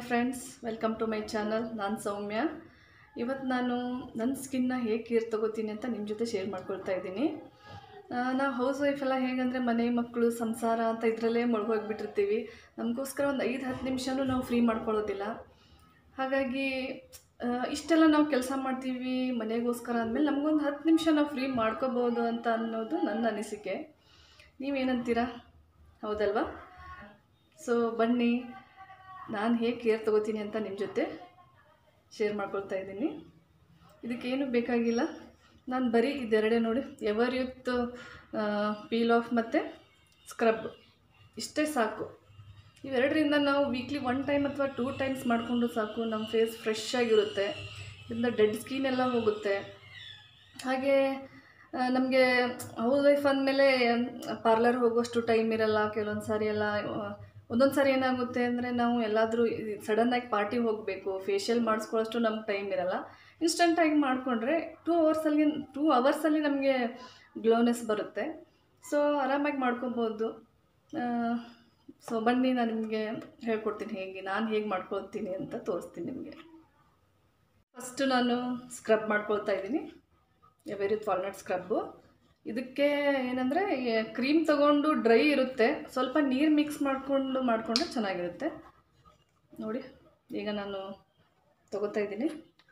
friends welcome to my channel ನಾನು ಸೌಮ್ಯ ಇವತ್ತು ನಾನು ನನ್ನ ಸ್ಕಿನ್ನ ಹೇಗೆ ಕೇರ್ ತೊಗೋತೀನಿ ಅಂತ ನಿಮ್ಮ ಜೊತೆ ಶೇರ್ ಮಾಡ್ಕೊಳ್ತಾ ಇದ್ದೀನಿ ನಾವು ಹೌಸ್ ವೈಫ್ ಎಲ್ಲ ಹೇಗಂದರೆ ಮನೆ ಮಕ್ಕಳು ಸಂಸಾರ ಅಂತ ಇದರಲ್ಲೇ ಮುಳುಗೋಗ್ಬಿಟ್ಟಿರ್ತೀವಿ ನಮಗೋಸ್ಕರ ಒಂದು ಐದು ಹತ್ತು ನಿಮಿಷನೂ ನಾವು ಫ್ರೀ ಮಾಡ್ಕೊಳ್ಳೋದಿಲ್ಲ ಹಾಗಾಗಿ ಆ, ಇಷ್ಟೆಲ್ಲ ನಾವು ಕೆಲಸ ಮಾಡ್ತೀವಿ ಮನೆಗೋಸ್ಕರ ಅಂದಮೇಲೆ ನಮಗೊಂದು ಹತ್ತು ನಿಮಿಷ ನಾವು ಫ್ರೀ ಮಾಡ್ಕೋಬೋದು ಅಂತ ಅನ್ನೋದು ನನ್ನ ಅನಿಸಿಕೆ ನೀವೇನಂತೀರಾ ಹೌದಲ್ವಾ ಸೊ ಬನ್ನಿ ನಾನು ಹೇಗೆ ಕೇರ್ ತೊಗೋತೀನಿ ಅಂತ ನಿಮ್ಮ ಜೊತೆ ಶೇರ್ ಮಾಡ್ಕೊಳ್ತಾ ಇದ್ದೀನಿ ಇದಕ್ಕೇನು ಬೇಕಾಗಿಲ್ಲ ನಾನು ಬರೀ ಇದೆರಡೇ ನೋಡಿ ಎವರ್ ಯೂತ್ ಪೀಲ್ ಆಫ್ ಮತ್ತು ಸ್ಕ್ರಬ್ ಇಷ್ಟೇ ಸಾಕು ಇವೆರಡರಿಂದ ನಾವು ವೀಕ್ಲಿ ಒನ್ ಟೈಮ್ ಅಥವಾ ಟೂ ಟೈಮ್ಸ್ ಮಾಡಿಕೊಂಡು ಸಾಕು ನಮ್ಮ ಫೇಸ್ ಫ್ರೆಶ್ ಆಗಿರುತ್ತೆ ಇದರಿಂದ ಡೆಡ್ ಸ್ಕಿನ್ ಎಲ್ಲ ಹೋಗುತ್ತೆ ಹಾಗೆ ನಮಗೆ ಹೌಸ್ ವೈಫ್ ಅಂದಮೇಲೆ ಪಾರ್ಲರ್ ಹೋಗುವಷ್ಟು ಟೈಮ್ ಇರಲ್ಲ ಕೆಲವೊಂದು ಸಾರಿ ಎಲ್ಲ ಒಂದೊಂದು ಸಾರಿ ಏನಾಗುತ್ತೆ ಅಂದರೆ ನಾವು ಎಲ್ಲಾದರೂ ಸಡನ್ನಾಗಿ ಪಾರ್ಟಿಗೆ ಹೋಗಬೇಕು ಫೇಶಿಯಲ್ ಮಾಡಿಸ್ಕೊಳ್ಳೋಷ್ಟು ನಮ್ಗೆ ಟೈಮ್ ಇರಲ್ಲ ಇನ್ಸ್ಟಂಟಾಗಿ ಮಾಡಿಕೊಂಡ್ರೆ ಟೂ ಅವರ್ಸಲ್ಲಿ ಟೂ ಅವರ್ಸಲ್ಲಿ ನಮಗೆ ಗ್ಲೋನೆಸ್ ಬರುತ್ತೆ ಸೊ ಆರಾಮಾಗಿ ಮಾಡ್ಕೊಬೋದು ಸೊ ಬನ್ನಿ ನಾನು ನಿಮಗೆ ಹೇಳ್ಕೊಡ್ತೀನಿ ಹೇಗೆ ನಾನು ಹೇಗೆ ಮಾಡ್ಕೊಳ್ತೀನಿ ಅಂತ ತೋರಿಸ್ತೀನಿ ನಿಮಗೆ ಫಸ್ಟು ನಾನು ಸ್ಕ್ರಬ್ ಮಾಡ್ಕೊಳ್ತಾ ಇದ್ದೀನಿ ಎವೆರಿತ್ ವಾಲ್ನಟ್ ಸ್ಕ್ರಬ್ಬು ಇದಕ್ಕೆ ಏನಂದರೆ ಕ್ರೀಮ್ ತಗೊಂಡು ಡ್ರೈ ಇರುತ್ತೆ ಸ್ವಲ್ಪ ನೀರು ಮಿಕ್ಸ್ ಮಾಡಿಕೊಂಡು ಮಾಡಿಕೊಂಡ್ರೆ ಚೆನ್ನಾಗಿರುತ್ತೆ ನೋಡಿ ಈಗ ನಾನು ತಗೋತಾ ಇದ್ದೀನಿ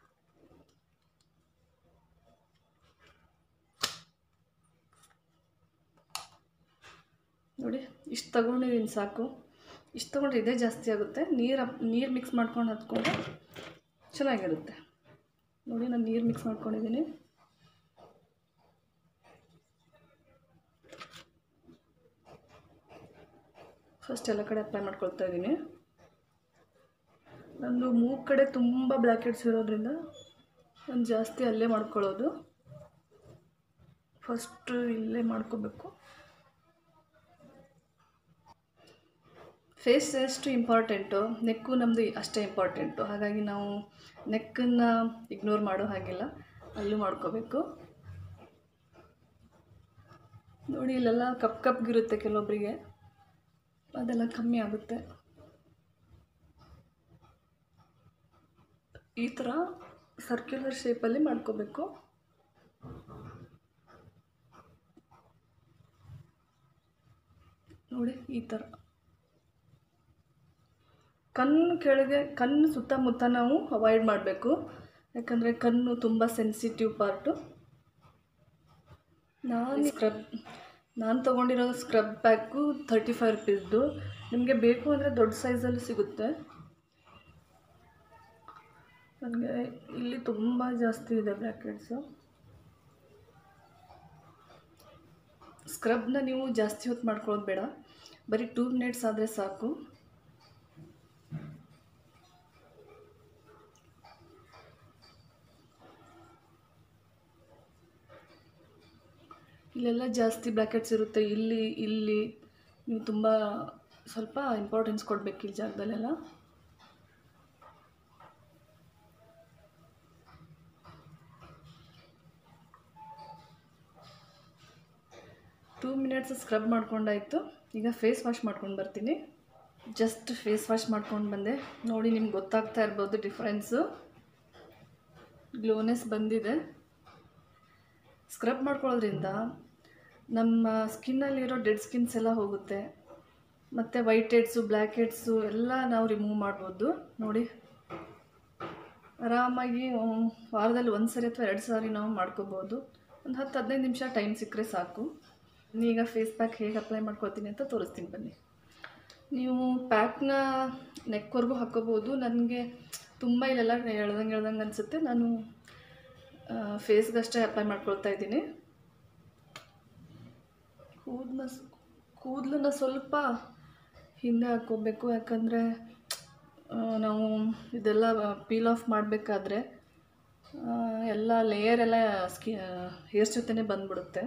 ನೋಡಿ ಇಷ್ಟು ತಗೊಂಡಿದ್ದೀನಿ ಸಾಕು ಇಷ್ಟು ತೊಗೊಂಡ್ರೆ ಇದೇ ಜಾಸ್ತಿ ಆಗುತ್ತೆ ನೀರು ನೀರು ಮಿಕ್ಸ್ ಮಾಡ್ಕೊಂಡು ಹತ್ಕೊಂಡ್ರೆ ಚೆನ್ನಾಗಿರುತ್ತೆ ನೋಡಿ ನಾನು ನೀರು ಮಿಕ್ಸ್ ಮಾಡ್ಕೊಂಡಿದ್ದೀನಿ ಫಸ್ಟ್ ಎಲ್ಲ ಕಡೆ ಅಪ್ಲೈ ಮಾಡ್ಕೊಳ್ತಾ ಇದ್ದೀನಿ ನಂದು ಮೂಗು ಕಡೆ ತುಂಬ ಬ್ಲ್ಯಾಕ್ ಹೆಡ್ಸ್ ಇರೋದ್ರಿಂದ ನಾನು ಜಾಸ್ತಿ ಅಲ್ಲೇ ಮಾಡ್ಕೊಳ್ಳೋದು ಫಸ್ಟು ಇಲ್ಲೇ ಮಾಡ್ಕೋಬೇಕು ಫೇಸ್ ಎಷ್ಟು ಇಂಪಾರ್ಟೆಂಟು ನೆಕ್ಕು ನಮ್ಮದು ಅಷ್ಟೇ ಇಂಪಾರ್ಟೆಂಟು ಹಾಗಾಗಿ ನಾವು ನೆಕ್ಕನ್ನು ಇಗ್ನೋರ್ ಮಾಡೋ ಹಾಗಿಲ್ಲ ಅಲ್ಲೂ ಮಾಡ್ಕೋಬೇಕು ನೋಡಿ ಇಲ್ಲೆಲ್ಲ ಕಪ್ ಕಪ್ಗಿರುತ್ತೆ ಕೆಲವೊಬ್ಬರಿಗೆ ಅದೆಲ್ಲ ಕಮ್ಮಿ ಆಗುತ್ತೆ ಈ ಥರ ಸರ್ಕ್ಯುಲರ್ ಶೇಪಲ್ಲಿ ಮಾಡ್ಕೋಬೇಕು ನೋಡಿ ಈ ಥರ ಕಣ್ಣು ಕೆಳಗೆ ಕಣ್ಣು ಸುತ್ತಮುತ್ತ ನಾವು ಅವಾಯ್ಡ್ ಮಾಡಬೇಕು ಯಾಕಂದರೆ ಕಣ್ಣು ತುಂಬ ಸೆನ್ಸಿಟಿವ್ ಪಾರ್ಟು ನಾನು ಸ್ಕ್ರಬ್ ನಾನು ತೊಗೊಂಡಿರೋ ಸ್ಕ್ರಬ್ ಪ್ಯಾಕು ತರ್ಟಿ ಫೈವ್ ರುಪೀಸ್ದು ನಿಮಗೆ ಬೇಕು ಅಂದರೆ ದೊಡ್ಡ ಸೈಜಲ್ಲಿ ಸಿಗುತ್ತೆ ನನಗೆ ಇಲ್ಲಿ ತುಂಬ ಜಾಸ್ತಿ ಇದೆ ಬ್ಲ್ಯಾಕೆಟ್ಸು ಸ್ಕ್ರಬ್ನ ನೀವು ಜಾಸ್ತಿ ಹೊತ್ತು ಮಾಡ್ಕೊಳ್ಳೋದು ಬೇಡ ಬರೀ ಟೂ ಮಿನಿಟ್ಸ್ ಆದರೆ ಸಾಕು ಇಲ್ಲೆಲ್ಲ ಜಾಸ್ತಿ ಬ್ಲ್ಯಾಕೆಟ್ಸ್ ಇರುತ್ತೆ ಇಲ್ಲಿ ಇಲ್ಲಿ ನೀವು ತುಂಬ ಸ್ವಲ್ಪ ಇಂಪಾರ್ಟೆನ್ಸ್ ಕೊಡಬೇಕು ಈ ಜಾಗದಲ್ಲೆಲ್ಲ ಟೂ ಮಿನಿಟ್ಸ್ ಸ್ಕ್ರಬ್ ಮಾಡ್ಕೊಂಡಾಯಿತು ಈಗ ಫೇಸ್ ವಾಶ್ ಮಾಡ್ಕೊಂಡು ಬರ್ತೀನಿ ಜಸ್ಟ್ ಫೇಸ್ ವಾಶ್ ಮಾಡ್ಕೊಂಡು ಬಂದೆ ನೋಡಿ ನಿಮ್ಗೆ ಗೊತ್ತಾಗ್ತಾ ಇರ್ಬೋದು ಡಿಫ್ರೆನ್ಸು ಗ್ಲೋನೆಸ್ ಬಂದಿದೆ ಸ್ಕ್ರಬ್ ಮಾಡ್ಕೊಳ್ಳೋದ್ರಿಂದ ನಮ್ಮ ಸ್ಕಿನ್ನಲ್ಲಿರೋ ಡೆಡ್ ಸ್ಕಿನ್ಸ್ ಎಲ್ಲ ಹೋಗುತ್ತೆ ಮತ್ತು ವೈಟ್ ಹೆಡ್ಸು ಬ್ಲ್ಯಾಕ್ ಹೆಡ್ಸು ಎಲ್ಲ ನಾವು ರಿಮೂವ್ ಮಾಡ್ಬೋದು ನೋಡಿ ಆರಾಮಾಗಿ ಉಮ್, ವಾರದಲ್ಲಿ ಒಂದು ಸರಿ ಅಥವಾ ಎರಡು ಸಾರಿ ನಾವು ಮಾಡ್ಕೋಬೋದು ಒಂದು ಹತ್ತು ಹದಿನೈದು ನಿಮಿಷ ಟೈಮ್ ಸಿಕ್ಕರೆ ಸಾಕು ಈಗ ಫೇಸ್ ಪ್ಯಾಕ್ ಹೇಗೆ ಅಪ್ಲೈ ಮಾಡ್ಕೊಳ್ತೀನಿ ಅಂತ ತೋರಿಸ್ತೀನಿ ಬನ್ನಿ ನೀವು ಪ್ಯಾಕ್ನ ನೆಕ್ವರೆಗೂ ಹಾಕ್ಕೋಬೋದು ನನಗೆ ತುಂಬ ಇಲ್ಲೆಲ್ಲ ಎಳ್ದಂಗೆ ಎಳ್ದಂಗೆ ಅನಿಸುತ್ತೆ ನಾನು ಫೇಸ್ಗಷ್ಟೇ ಅಪ್ಲೈ ಮಾಡ್ಕೊಳ್ತಾ ಇದ್ದೀನಿ ಕೂದಲ ಕೂದಲನ್ನ ಸ್ವಲ್ಪ ಹಿಂದೆ ಹಾಕ್ಕೋಬೇಕು ಯಾಕಂದರೆ ನಾವು ಇದೆಲ್ಲ ಪೀಲ್ ಆಫ್ ಮಾಡಬೇಕಾದ್ರೆ ಎಲ್ಲ ಲೇಯರ್ ಎಲ್ಲ ಸ್ಕಿ ಹೇರ್ಸ್ ಜೊತೆನೇ ಬಂದ್ಬಿಡುತ್ತೆ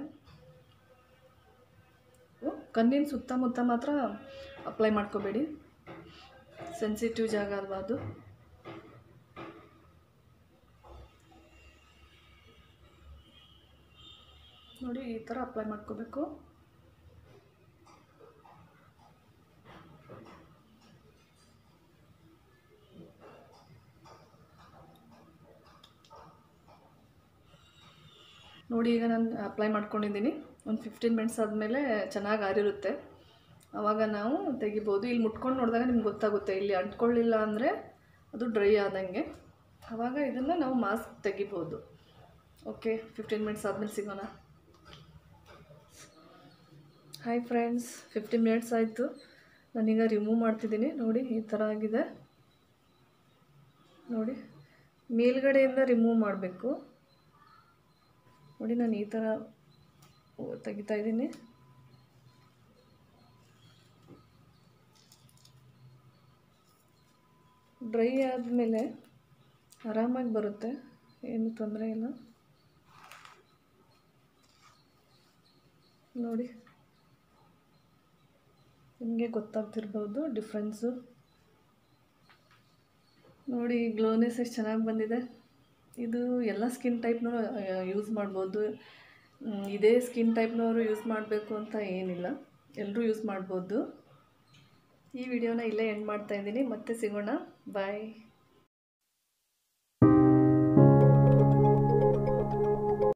ಕಣ್ಣಿನ ಸುತ್ತಮುತ್ತ ಮಾತ್ರ ಅಪ್ಲೈ ಮಾಡ್ಕೋಬೇಡಿ ಸೆನ್ಸಿಟಿವ್ ಜಾಗ ಅಲ್ವಾ ಅದು ನೋಡಿ ಈ ಥರ ಅಪ್ಲೈ ಮಾಡ್ಕೋಬೇಕು ನೋಡಿ ಈಗ ನಾನು ಅಪ್ಲೈ ಮಾಡ್ಕೊಂಡಿದ್ದೀನಿ ಒಂದು ಫಿಫ್ಟೀನ್ ಮಿನಿಟ್ಸ್ ಆದಮೇಲೆ ಚೆನ್ನಾಗಿ ಆರಿರುತ್ತೆ ಆವಾಗ ನಾವು ತೆಗಿಬೋದು ಇಲ್ಲಿ ಮುಟ್ಕೊಂಡು ನೋಡಿದಾಗ ನಿಮ್ಗೆ ಗೊತ್ತಾಗುತ್ತೆ ಇಲ್ಲಿ ಅಂಟ್ಕೊಳ್ಳಿಲ್ಲ ಅಂದರೆ ಅದು ಡ್ರೈ ಆದಂಗೆ ಆವಾಗ ಇದನ್ನು ನಾವು ಮಾಸ್ಕ್ ತೆಗಿಬೋದು ಓಕೆ ಫಿಫ್ಟೀನ್ ಮಿನಿಟ್ಸ್ ಆದಮೇಲೆ ಸಿಗೋಣ ಹಾಯ್ ಫ್ರೆಂಡ್ಸ್ ಫಿಫ್ಟೀನ್ ಮಿನಿಟ್ಸ್ ಆಯಿತು ನಾನೀಗ ರಿಮೂವ್ ಮಾಡ್ತಿದ್ದೀನಿ ನೋಡಿ ಈ ಥರ ಆಗಿದೆ ನೋಡಿ ಮೇಲ್ಗಡೆಯಿಂದ ರಿಮೂವ್ ಮಾಡಬೇಕು ನೋಡಿ ನಾನು ಈ ಥರ ತೆಗಿತಾ ಇದ್ದೀನಿ ಡ್ರೈ ಆದಮೇಲೆ ಆರಾಮಾಗಿ ಬರುತ್ತೆ ಏನು ತೊಂದರೆ ಇಲ್ಲ ನೋಡಿ ನಿಮಗೆ ಗೊತ್ತಾಗ್ತಿರ್ಬೋದು ಡಿಫ್ರೆನ್ಸು ನೋಡಿ ಗ್ಲೋನೆಸ್ ಎಷ್ಟು ಚೆನ್ನಾಗಿ ಬಂದಿದೆ ಇದು ಎಲ್ಲ ಸ್ಕಿನ್ ಟೈಪ್ನವರು ಯೂಸ್ ಮಾಡ್ಬೋದು ಮ್, ಇದೇ ಸ್ಕಿನ್ ಟೈಪ್ನವರು ಯೂಸ್ ಮಾಡಬೇಕು ಅಂತ ಏನಿಲ್ಲ ಎಲ್ಲರೂ ಯೂಸ್ ಮಾಡ್ಬೋದು ಈ ವಿಡಿಯೋನ ಇಲ್ಲೇ ಎಂಡ್ ಮಾಡ್ತಾ ಇದ್ದೀನಿ ಮತ್ತೆ ಸಿಗೋಣ ಬಾಯ್